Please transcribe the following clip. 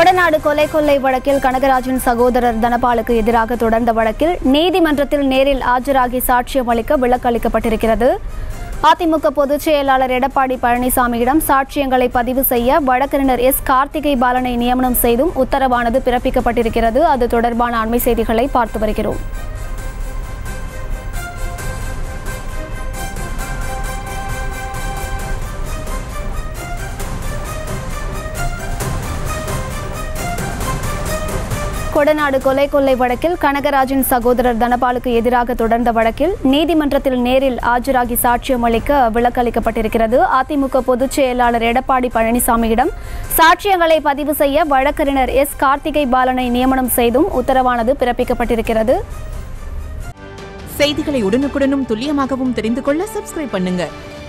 கொடநாடு கொலை கொள்ளை வழக்கில் கனகராஜின் சகோதரர் தனபாலுக்கு எதிராக தொடர்ந்த வழக்கில் நீதிமன்றத்தில் நேரில் ஆஜராகி சாட்சியம் அளிக்க விலக்கு அளிக்கப்பட்டிருக்கிறது அதிமுக பொதுச் செயலாளர் எடப்பாடி பழனிசாமியிடம் சாட்சியங்களை பதிவு செய்ய வழக்கறிஞர் எஸ் கார்த்திகை பாலனை நியமனம் செய்தும் உத்தரவானது பிறப்பிக்கப்பட்டிருக்கிறது அது தொடர்பான அண்மை செய்திகளை பார்த்து வருகிறோம் கொடநாடு கொலை கொள்ளை வழக்கில் கனகராஜின் சகோதரர் தனபாலுக்கு எதிராக தொடர்ந்த வழக்கில் நீதிமன்றத்தில் நேரில் ஆஜராகி சாட்சியம் அளிக்க விலக்கு அளிக்கப்பட்டிருக்கிறது அதிமுக பொதுச் செயலாளர் எடப்பாடி பழனிசாமியிடம் சாட்சியங்களை பதிவு செய்ய வழக்கறிஞர் எஸ் கார்த்திகை பாலனை நியமனம் செய்தும் உத்தரவானது பிறப்பிக்கப்பட்டிருக்கிறது செய்திகளை உடனுக்குடனும் துல்லியமாகவும் தெரிந்து கொள்ள சப்ஸ்கிரைப் பண்ணுங்க